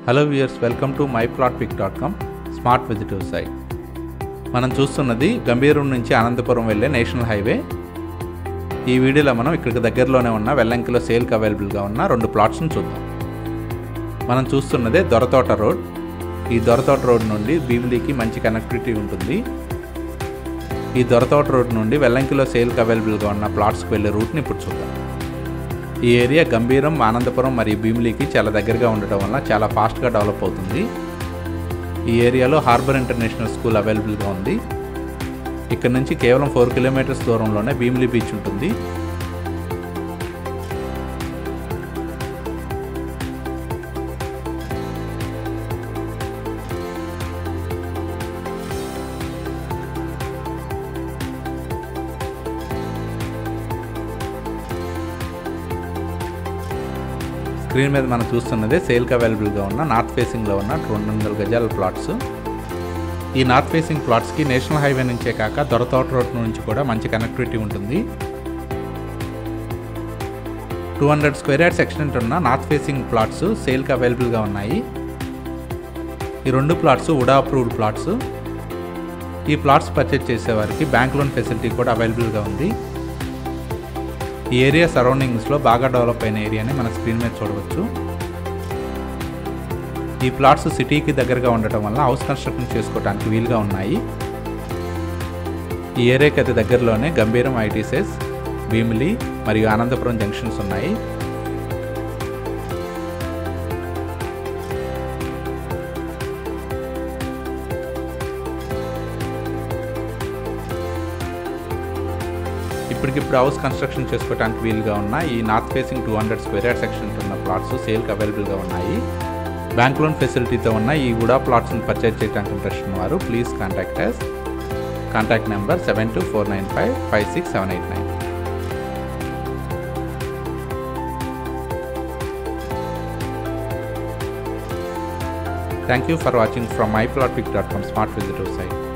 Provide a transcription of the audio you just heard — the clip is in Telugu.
hello viewers welcome to my plot pic dot com smart విజిటివ్ సైట్ మనం చూస్తున్నది గంభీరం నుంచి అనంతపురం వెళ్ళే నేషనల్ హైవే ఈ వీడియోలో మనం ఇక్కడికి దగ్గరలోనే ఉన్న వెల్లంకిలో సేల్కి అవైలబుల్గా ఉన్న రెండు ప్లాట్స్ని చూద్దాం మనం చూస్తున్నదే దొరతోట రోడ్ ఈ దొరతోట రోడ్ నుండి భీమిలీకి మంచి కనెక్టివిటీ ఉంటుంది ఈ దొరతోట రోడ్ నుండి వెల్లంకిలో సేల్కి అవైలబుల్గా ఉన్న ప్లాట్స్కి వెళ్ళే రూట్ని ఇప్పుడు చూద్దాం ఈ ఏరియా గంభీరం ఆనందపురం మరియు భీమిలీకి చాలా దగ్గరగా ఉండటం వల్ల చాలా ఫాస్ట్గా డెవలప్ అవుతుంది ఈ ఏరియాలో హార్బర్ ఇంటర్నేషనల్ స్కూల్ అవైలబుల్గా ఉంది ఇక్కడ నుంచి కేవలం ఫోర్ కిలోమీటర్స్ దూరంలోనే భీమిలీ బీచ్ ఉంటుంది స్క్రీన్ మీద మనం చూస్తున్నదే సేల్కి అవైలబుల్గా ఉన్న నార్త్ ఫేసింగ్లో ఉన్న రెండు వందల గజాల ప్లాట్స్ ఈ నార్త్ ఫేసింగ్ ప్లాట్స్కి నేషనల్ హైవే నుంచే కాక దొరతోట రోడ్ నుంచి కూడా మంచి కనెక్టివిటీ ఉంటుంది two hundred square yards extent ఉన్న నార్త్ ఫేసింగ్ ప్లాట్స్ సేల్కి అవైలబుల్గా ఉన్నాయి ఈ రెండు ప్లాట్స్ ఉడా అప్రూవ్డ్ ప్లాట్స్ ఈ ప్లాట్స్ పర్చేజ్ చేసేవారికి బ్యాంక్ లోన్ ఫెసిలిటీ కూడా అవైలబుల్గా ఉంది ఈ ఏరియా సరౌండింగ్స్లో బాగా డెవలప్ అయిన ఏరియాని మన స్క్రీన్ మీద చూడవచ్చు ఈ ప్లాట్స్ సిటీకి దగ్గరగా ఉండటం వల్ల హౌస్ కన్స్ట్రక్షన్ చేసుకోవడానికి వీలుగా ఉన్నాయి ఈ ఏరియాకి అతి దగ్గరలోనే గంభీరం ఐటీసెస్ భీమిలి మరియు ఆనందపురం జంక్షన్స్ ఉన్నాయి ఇప్పటికిప్పుడు హౌస్ కన్స్ట్రక్షన్ చేసుకోవడానికి వీలుగా ఉన్న ఈ north facing two hundred square yard section ఉన్న ప్లాట్స్ సేల్కి అవైలబుల్గా ఉన్నాయి బ్యాంక్ లోన్ ఫెసిలిటీతో ఉన్న ఈ ఉడా ప్లాట్స్ని పర్చేజ్ చేయడానికి ఇంట్రెస్ట్ ఉన్నవారు please contact us contact number seven two four nine five five six seven eight nine thank you for watching from myplotpic.com smart విజిటివ్ సైట్